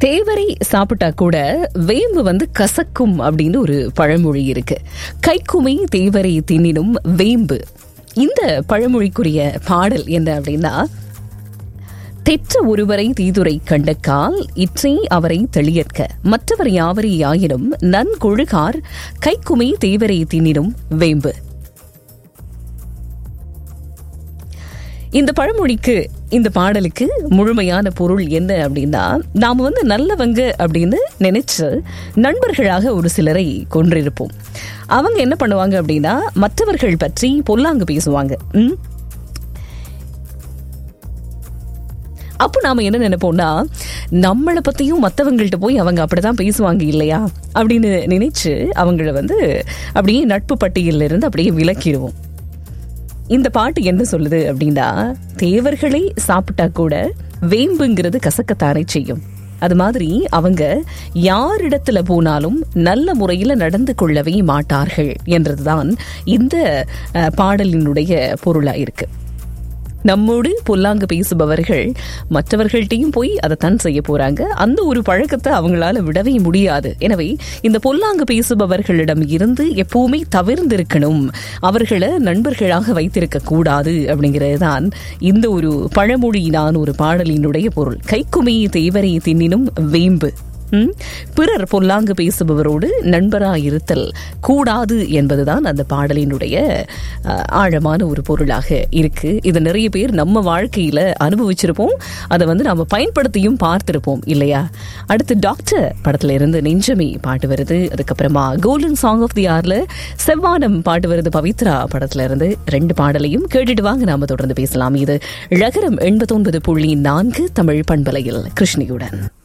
தேவரை சாப்பிட்டா கூட வேம்பு வந்து கசக்கும் அப்படின்னு ஒரு பழமொழி இருக்கு கைக்குமே தேவரை தின்னினும் வேம்பு இந்த பழமொழிக்குரிய பாடல் என்ன அப்படின்னா தெற்ற ஒருவரை தீதுரை கண்டக்கால் இற்றே அவரை தெளியற்க மற்றவர் யாவரை யாயினும் நன்கொழுகார் கைக்குமே தேவரை தின்னினும் வேம்பு இந்த பழமொழிக்கு இந்த பாடலுக்கு முழுமையான பொருள் என்ன அப்படின்னா நாம வந்து நல்லவங்க அப்படின்னு நினைச்சு நண்பர்களாக ஒரு சிலரை கொன்றிருப்போம் அவங்க என்ன பண்ணுவாங்க அப்படின்னா மற்றவர்கள் பற்றி பொல்லாங்கு பேசுவாங்க ம்? அப்போ நாம என்ன நினைப்போம்னா நம்மளை பத்தியும் மற்றவங்கள்ட்ட போய் அவங்க அப்படிதான் பேசுவாங்க இல்லையா அப்படின்னு நினைச்சு அவங்கள வந்து அப்படியே நட்பு பட்டியலில் இருந்து அப்படியே விலக்கிடுவோம் இந்த பாட்டு என்ன சொல்லுது அப்படின்னா தேவர்களே சாப்பிட்டா கூட வேம்புங்கிறது கசக்கத்தானே செய்யும் அது மாதிரி அவங்க யாரிடத்துல போனாலும் நல்ல முறையில் நடந்து கொள்ளவே மாட்டார்கள் என்றதுதான் இந்த அஹ், பாடலினுடைய பொருளா இருக்கு நம்மோடு பொல்லாங்கு பேசுபவர்கள் மற்றவர்கள்ட்டையும் போய் அதை தான் செய்ய போறாங்க அந்த ஒரு பழக்கத்தை அவங்களால விடவே முடியாது எனவே இந்த பொல்லாங்கு பேசுபவர்களிடம் இருந்து எப்பவுமே தவிர்ந்திருக்கணும் அவர்களை நண்பர்களாக வைத்திருக்க கூடாது அப்படிங்கிறது தான் இந்த ஒரு பழமொழியினான் ஒரு பாடலினுடைய பொருள் கைக்குமே தேவரை தின்னினும் வேம்பு ம்? பிறர் பொல்லாங்கு பேசுபவரோடு நண்பராயிருத்தல் கூடாது என்பதுதான் அந்த பாடலினுடைய அஹ், ஆழமான ஒரு பொருளாக இருக்கு இது நிறைய பேர் நம்ம வாழ்க்கையில அனுபவிச்சிருப்போம் அதை வந்து நாம பயன்படுத்தியும் பார்த்திருப்போம் இல்லையா அடுத்து டாக்டர் படத்துல இருந்து நெஞ்சமே பாட்டு வருது அதுக்கப்புறமா கோல்டன் சாங் ஆஃப் தி ஆர்ல செவ்வானம் பாட்டு வருது பவித்ரா படத்துல இருந்து ரெண்டு பாடலையும் கேட்டுட்டு வாங்க நாம தொடர்ந்து பேசலாம் இது ழகரம் எண்பத்தொன்பது புள்ளி நான்கு தமிழ் பண்பலையில் கிருஷ்ணியுடன்